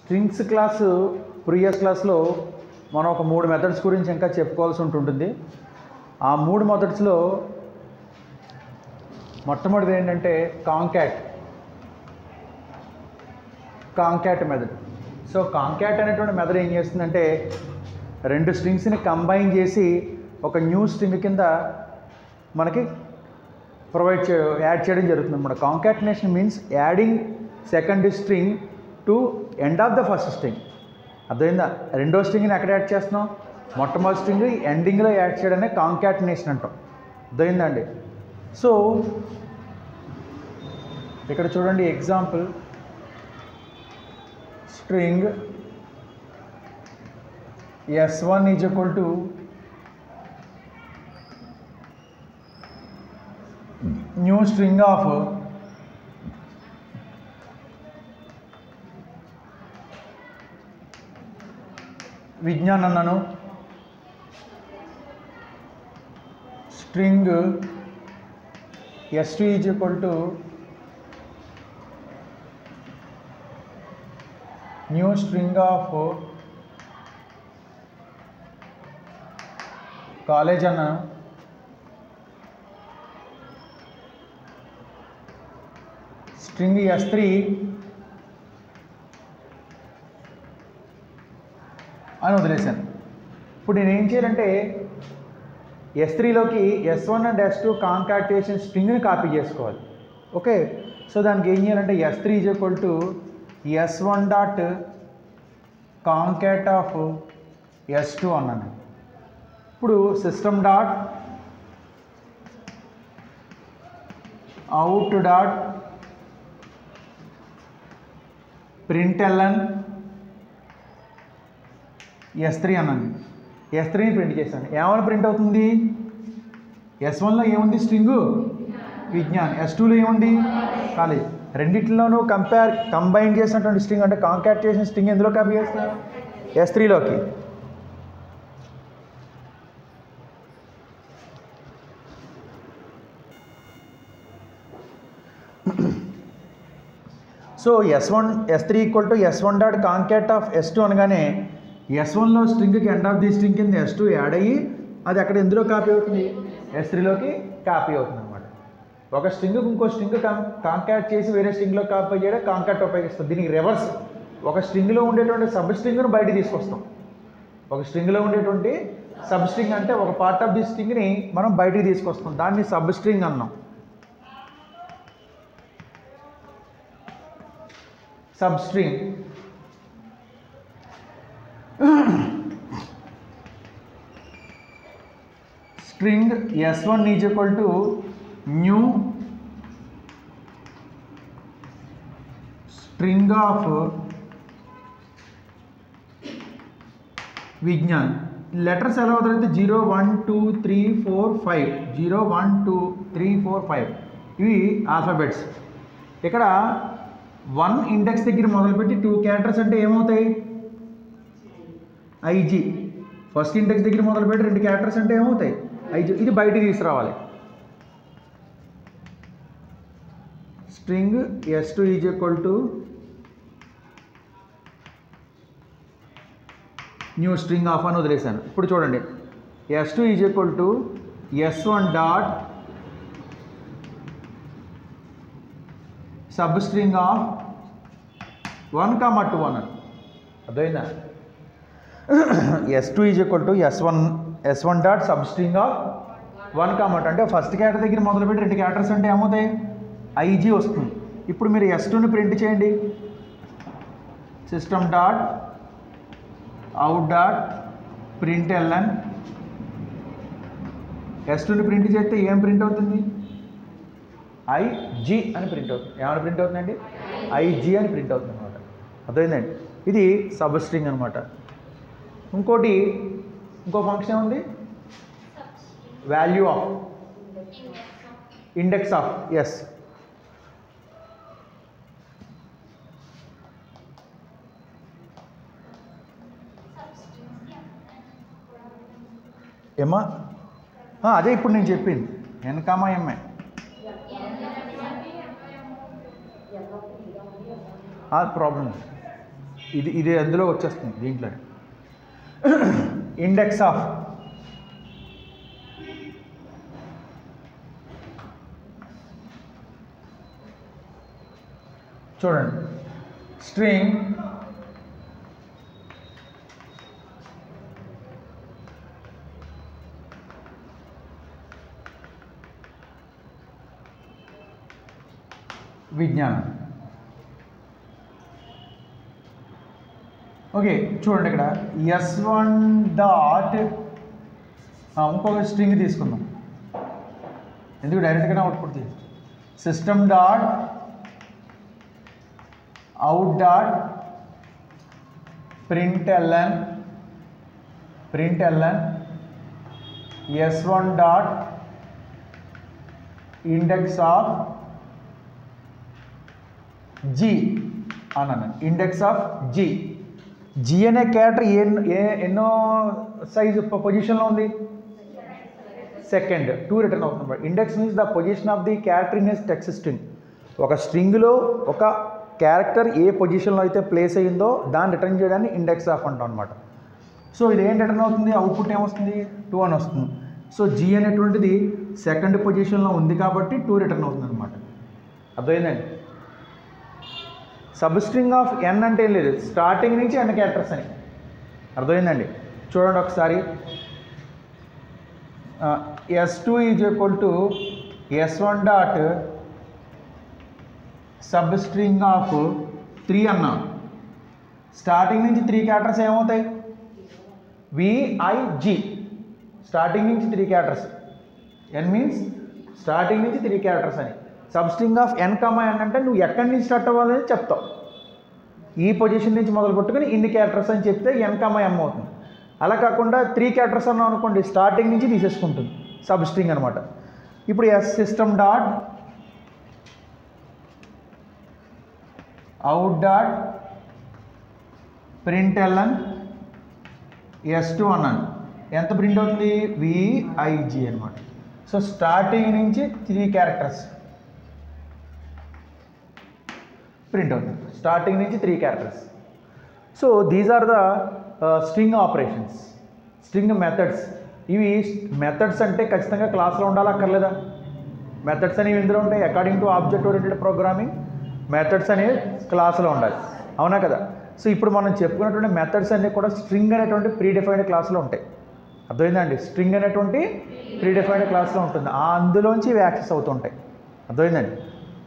strings class previous క్లాస్లో మనం ఒక మూడు మెథడ్స్ గురించి ఇంకా చెప్పుకోవాల్సి ఉంటుంటుంది ఆ మూడు మెథడ్స్లో మొట్టమొదటిది ఏంటంటే కాంకాట్ కాంకాట్ మెథడ్ సో కాంకాట్ అనేటువంటి మెథడ్ ఏం చేస్తుందంటే రెండు స్ట్రింగ్స్ని కంబైన్ చేసి ఒక న్యూ స్ట్రింగ్ కింద మనకి ప్రొవైడ్ చే యాడ్ చేయడం జరుగుతుంది అనమాట concatenation means adding second string to end of the first string అర్థమైందా రెండో స్ట్రింగ్ని ఎక్కడ యాడ్ చేస్తున్నాం మొట్టమొదటి స్ట్రింగ్ ఎండింగ్లో యాడ్ చేయడమే కాంకాటినేషన్ అంటాం అర్థమైందండి సో ఇక్కడ చూడండి example string S one is equal to new string of Vignan అన్నాను string S two is equal to new string of college అన్నాను స్ట్రింగ్ ఎస్ త్రీ అని వదిలేశాను ఇప్పుడు నేను ఏం చేయాలంటే ఎస్ త్రీలోకి S one and S two concatenation స్ట్రింగ్ని కాపీ చేసుకోవాలి ఓకే సో దానికి ఏం చేయాలంటే S three is equal to S one dot concat of S two అన్నాను ఇప్పుడు system dot out dot print LN S three అన్నాను ఎస్ త్రీని ప్రింట్ చేశాను ఏమైనా ప్రింట్ అవుతుంది ఎస్ వన్లో ఏముంది స్ట్రింగు విజ్ఞాన్ ఎస్ టూలో ఏముంది కాలేజ్ రెండిట్లోనూ కంపేర్ కంబైన్ చేసినటువంటి స్ట్రింగ్ అంటే కాంకాక్ట్ చేసిన స్ట్రింగ్ ఎందులో కాపీ చేస్తున్నా ఎస్ త్రీలోకి so S one S three equal to S one dot concat of S two అనగానే ఎస్ వన్లో స్ట్రింగ్కి ఎండ్ ఆఫ్ ది స్ట్రింగ్ కింద ఎస్ టూ యాడ్ అయ్యి అది అక్కడ ఎందులో కాపీ అవుతుంది ఎస్ త్రీలోకి కాపీ అవుతుంది అనమాట ఒక స్ట్రింగ్ ఇంకో స్ట్రింగ్ కాంకాట్ చేసి వేరే స్ట్రింగ్లో కాపీ చేయడం కాంకాట్ ఉపయోగిస్తుంది దీనికి రివర్స్ ఒక స్ట్రింగ్లో ఉండేటువంటి సబ్ స్ట్రింగ్ను బయట తీసుకొస్తాం ఒక స్ట్రింగ్లో ఉండేటువంటి సబ్ స్ట్రింగ్ అంటే ఒక పార్ట్ ఆఫ్ ది స్ట్రింగ్ని మనం బయటికి తీసుకొస్తాం దాన్ని సబ్ స్ట్రింగ్ అన్నాం substring string S one is equal to new string of Vignan letters ఎలా అవుతాయంటే zero one two three four five zero one two three four five ఇవి ఆల్ఫాబెట్స్ ఇక్కడ వన్ ఇండెక్స్ దగ్గర మొదలుపెట్టి టూ క్యారెక్టర్స్ అంటే ఏమవుతాయి IG first index దగ్గర మొదలుపెట్టి రెండు క్యారెక్టర్స్ అంటే ఏమవుతాయి ఐజీ ఇది బయటికి తీసుకురావాలి string S two is equal to new string of అని వదిలేశాను ఇప్పుడు చూడండి S two is equal to S one dot substring of one comma two అని అర్థమైందా S two is equal to S one S one dot substring of one comma అంటే first character దగ్గర మొదలుపెట్టి రెండు characters అంటే ఏమవుతాయి IG వస్తుంది ఇప్పుడు మీరు ఎస్ టూని ప్రింట్ చేయండి system dot out dot print LN S టూని ప్రింట్ చేస్తే ఏం ప్రింట్ అవుతుంది ఐజీ అని ప్రింట్ అవుతుంది ఏమైనా ప్రింట్ అవుతుందండి ఐజీ అని ప్రింట్ అవుతుంది అనమాట అర్థమైందండి ఇది సబ్ స్ట్రింగ్ అనమాట ఇంకోటి ఇంకో ఫంక్షన్ ఉంది value of index of S ఏమా ఆ, అదే ఇప్పుడు నేను చెప్పింది ఎన్కామా ఎంఏ ప్రాబ్లం ఇది ఇది అందులో వచ్చేస్తుంది దీంట్లో ఇండెక్స్ ఆఫ్ చూడండి స్ట్రింగ్ విజ్ఞానం ఓకే చూడండి ఇక్కడ ఎస్ వన్ డాట్ ఇంకొక స్ట్రింగ్ తీసుకుందాం ఎందుకు డైరెక్ట్గానే అవుట్పుట్ తీసి system dot out dot print LN print LN S one dot index of G అన్నాను ఇండెక్స్ ఆఫ్ జీ జీ అనే క్యారెక్టర్ ఏ ఏ ఎన్నో సైజు పొజిషన్లో ఉంది సెకండ్ టూ రిటర్న్ అవుతుంది index means the position of the character in S text string ఒక స్ట్రింగ్లో ఒక క్యారెక్టర్ ఏ పొజిషన్లో అయితే ప్లేస్ అయ్యిందో దాన్ని రిటర్న్ చేయడాన్ని ఇండెక్స్ ఆఫ్ అంటాం అనమాట సో ఇది ఏం రిటర్న్ అవుతుంది అవుట్పుట్ ఏమొస్తుంది టూ అని వస్తుంది సో జీ అనేటువంటిది సెకండ్ పొజిషన్లో ఉంది కాబట్టి టూ రిటర్న్ అవుతుంది అనమాట అర్థమైందండి సబ్ స్ట్రింగ్ ఆఫ్ ఎన్ అంటే ఏం లేదు స్టార్టింగ్ నుంచి ఎన్ క్యారెక్టర్స్ అని అర్థమైందండి చూడండి ఒకసారి S two is equal to S one dot substring of three అన్నాం స్టార్టింగ్ నుంచి త్రీ క్యారెక్టర్స్ ఏమవుతాయి విఐజి స్టార్టింగ్ నుంచి three characters N means starting నుంచి త్రీ క్యారెక్టర్స్ అని substring of N comma N అంటే నువ్వు ఎక్కడి నుంచి స్టార్ట్ అవ్వాలని చెప్తావు ఈ పొజిషన్ నుంచి మొదలు పెట్టుకుని ఇన్ని క్యారెక్టర్స్ అని చెప్తే ఎన్ కమా ఎం అవుతుంది అలా కాకుండా త్రీ క్యారెక్టర్స్ అన్నాం అనుకోండి స్టార్టింగ్ నుంచి తీసేసుకుంటుంది సబ్ స్ట్రింగ్ అనమాట ఇప్పుడు S system dot out dot print LN S two అన్నాను ఎంత ప్రింట్ అవుతుంది విఐజి అనమాట సో స్టార్టింగ్ నుంచి త్రీ క్యారెక్టర్స్ ప్రింట్ అవుతుంది స్టార్టింగ్ నుంచి three characters so these are the string operations string methods ఇవి మెథడ్స్ అంటే ఖచ్చితంగా క్లాస్లో ఉండాలక్కర్లేదా మెథడ్స్ అనేవి ఇందులో ఉంటాయి according to object oriented programming methods అనేవి క్లాస్లో ఉండాలి అవునా కదా సో ఇప్పుడు మనం చెప్పుకున్నటువంటి మెథడ్స్ అన్నీ కూడా స్ట్రింగ్ అనేటువంటి ప్రీ డిఫైన్డ్ క్లాస్లో ఉంటాయి అర్థమైందండి స్ట్రింగ్ అనేటువంటి ప్రీ డిఫైన్డ్ క్లాస్లో ఉంటుంది ఆ అందులోంచి ఇవి యాక్సెస్ అవుతుంటాయి అర్థమైందండి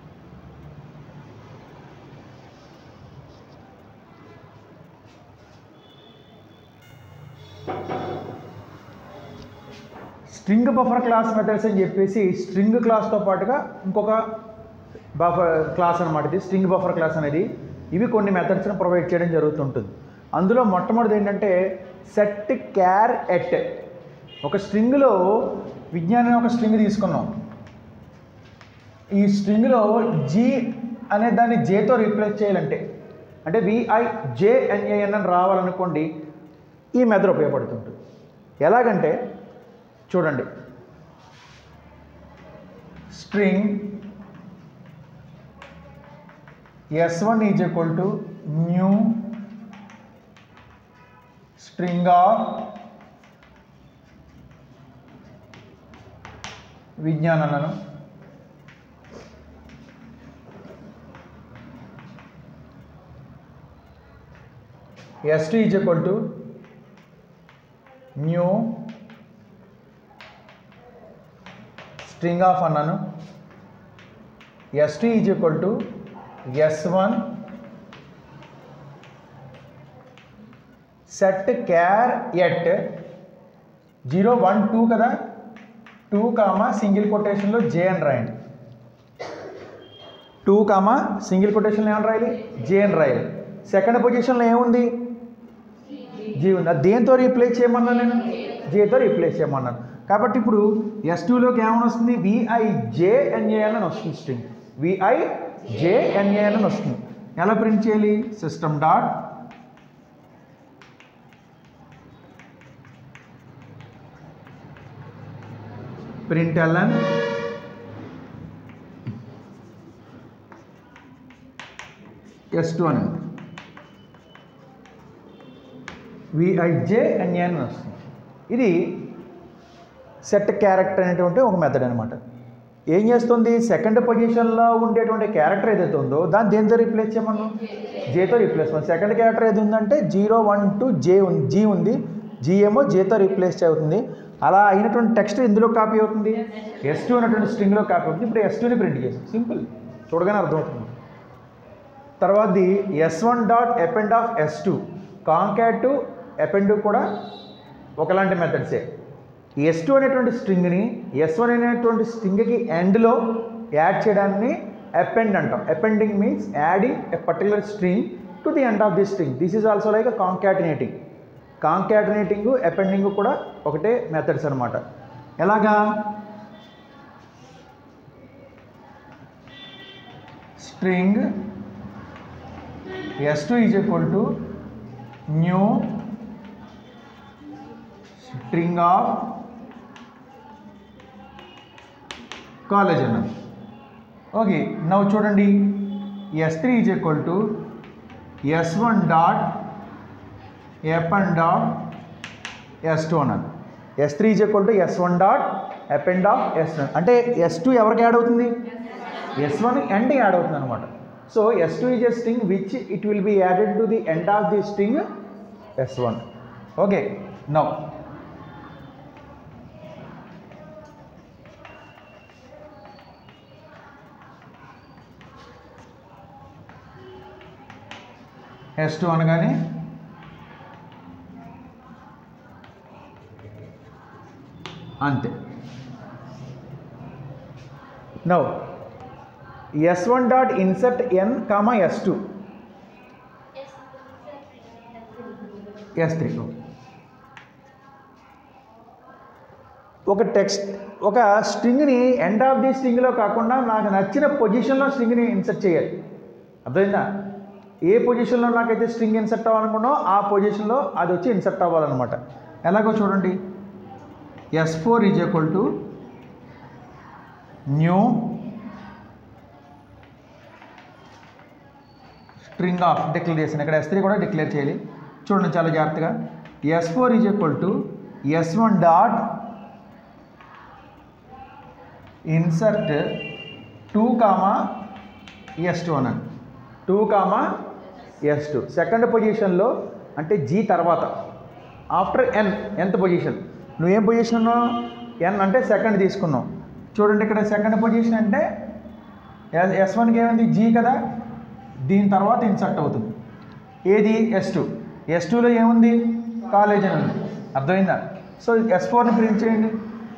స్ట్రింగ్ బఫర్ క్లాస్ మెథడ్స్ అని చెప్పేసి స్ట్రింగ్ క్లాస్తో పాటుగా ఇంకొక బఫర్ క్లాస్ అనమాట ఇది స్ట్రింగ్ బఫర్ క్లాస్ అనేది ఇవి కొన్ని మెథడ్స్ని ప్రొవైడ్ చేయడం జరుగుతుంటుంది అందులో మొట్టమొదటిది ఏంటంటే సెట్ క్యార్ ఎట్ ఒక స్ట్రింగ్లో విజ్ఞానం ఒక స్ట్రింగ్ తీసుకున్నాం ఈ స్ట్రింగ్లో జీ అనే దాన్ని జేతో రీప్లేస్ చేయాలంటే అంటే విఐ జే ఎన్ఏఎన్ అని రావాలనుకోండి ఈ మెథడ్ ఉపయోగపడుతుంటుంది ఎలాగంటే చూడండి string S one is equal to new string of విజ్ఞానాలను S two is equal to new string of అన్నాను S two is equal to S one set char at zero one two కదా two comma single కొటేషన్లో J అని రాయండి two comma single కొటేషన్లో ఏమని రాయాలి జే అని రాయాలి సెకండ్ పొజిషన్లో ఏముంది జీ ఉంది అది దేంతో రీప్లేస్ చేయమన్నాను నేను జేతో రీప్లేస్ చేయమన్నాను కాబట్టి ఇప్పుడు ఎస్ టూలోకి ఏమని వస్తుంది విఐ జేఎన్ఏఎన్ అని వస్తుంది స్ట్రింగ్ విఐ జేఎన్ఏఎన్ అని వస్తుంది ఎలా ప్రింట్ చేయాలి system dot print LN S two అని విఐజే అండ్ ఎన్ వస్తుంది ఇది సెట్ క్యారెక్టర్ అనేటువంటి ఒక మెథడ్ అనమాట ఏం చేస్తుంది సెకండ్ పొజిషన్లో ఉండేటువంటి క్యారెక్టర్ ఏదైతే ఉందో దాన్ని దేనితో రీప్లేస్ చేయమన్నాం జేతో రీప్లేస్ చేయమని సెకండ్ క్యారెక్టర్ ఏది ఉందంటే జీరో వన్ టు జే ఉంది జీ ఉంది జీ ఏమో జేతో రీప్లేస్ అవుతుంది అలా అయినటువంటి టెక్స్ట్ ఎందులో కాపీ అవుతుంది ఎస్ టూ అనేటువంటి స్ట్రింగ్లో కాపీ అవుతుంది ఇప్పుడు ఎస్ టూని ప్రింట్ చేసాం సింపుల్ చూడగానే అర్థమవుతుంది తర్వాతది S one dot append of S two concat to append కూడా ఒకలాంటి మెథడ్సే ఎస్ టూ అనేటువంటి స్ట్రింగ్ని ఎస్ వన్ అనేటువంటి స్ట్రింగ్కి ఎండ్లో యాడ్ చేయడాన్ని అపెండ్ అంటాం appending means adding a particular string to the end of the string this is also like concatenating concatenating appending కూడా ఒకటే methods అనమాట ఎలాగా string s2 is equal to new string of college అన్నది okay నవ్వు చూడండి S three is equal to S one dot append dot S two అన్నది S three is equal to S one dot append of S అంటే S two ఎవరికి add అవుతుంది S one end add అవుతుంది అనమాట so S two is a string which it will be added to the end of the string S one okay now S two అనగానే అంతే now S one dot insert N comma S two S three ఒక text ఒక స్ట్రింగ్ని end of the స్ట్రింగ్లో కాకుండా నాకు నచ్చిన పొజిషన్లో స్ట్రింగ్ని ఇన్సర్ట్ చేయాలి అర్థమైందా ఏ పొజిషన్లో నాకైతే స్ట్రింగ్ ఇన్సర్ట్ అవ్వాలనుకున్నో ఆ పొజిషన్లో అది వచ్చి ఇన్సర్ట్ అవ్వాలన్నమాట ఎలాగో చూడండి S four is equal to new string of declare చేశాను ఇక్కడ ఎస్ త్రీ కూడా డిక్లేర్ చేయాలి చూడండి చాలా జాగ్రత్తగా S four is equal to S one dot insert two comma S two అన్నాను two comma S two second పొజిషన్లో అంటే జీ తర్వాత ఆఫ్టర్ ఎన్ ఎంత పొజిషన్ నువ్వేం పొజిషన్ ఉన్నావు ఎన్ అంటే సెకండ్ తీసుకున్నావు చూడండి ఇక్కడ సెకండ్ పొజిషన్ అంటే ఎస్ వన్కి ఏమైంది జీ కదా దీని తర్వాత ఇన్సర్ట్ అవుతుంది ఏది ఎస్ టూ ఎస్ టూలో ఏముంది కాలేజ్ అని ఉంది అర్థమైందా సో ఎస్ ఫోర్ని ప్రింట్ చేయండి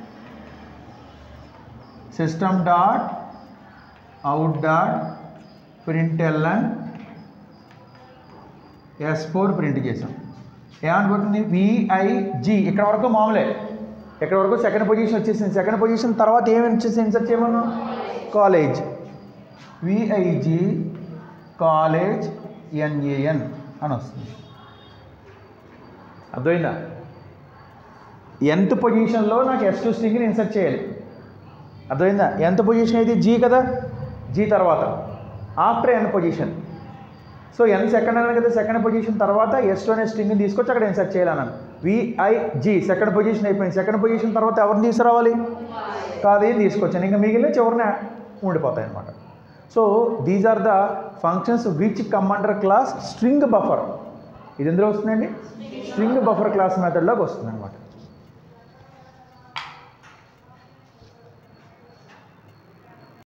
system dot out dot print LN S four print చేసాం ఏమనుకుంటుంది విఐజి ఇక్కడ వరకు మామూలే ఇక్కడ వరకు సెకండ్ పొజిషన్ వచ్చేసింది సెకండ్ పొజిషన్ తర్వాత ఏమి వచ్చేసి ఇన్సర్ట్ చేయమను కాలేజ్ విఐజి కాలేజ్ ఎన్ఏఎన్ అని వస్తుంది అర్థమైందా ఎంత పొజిషన్లో నాకు ఎస్ టూ స్ట్రింగ్ని ఇన్సర్ట్ చేయాలి అర్థమైందా ఎంత పొజిషన్ అయితే జీ కదా జీ తర్వాత after N position so N second అన్నాను కదా సెకండ్ పొజిషన్ తర్వాత ఎస్ టూ అనే స్ట్రింగ్ని తీసుకొచ్చి అక్కడ ఇన్సర్ట్ చేయాలన్నాను విఐజీ సెకండ్ పొజిషన్ అయిపోయింది సెకండ్ పొజిషన్ తర్వాత ఎవరిని తీసుకురావాలి కాదు ఏం తీసుకొచ్చాను ఇంకా మిగిలిన చివరిన ఉండిపోతాయి అన్నమాట so these are the functions which come under class string buffer ఇది ఎందులో వస్తుందండి స్ట్రింగ్ బఫర్ క్లాస్ మెథడ్లోకి వస్తుంది అనమాట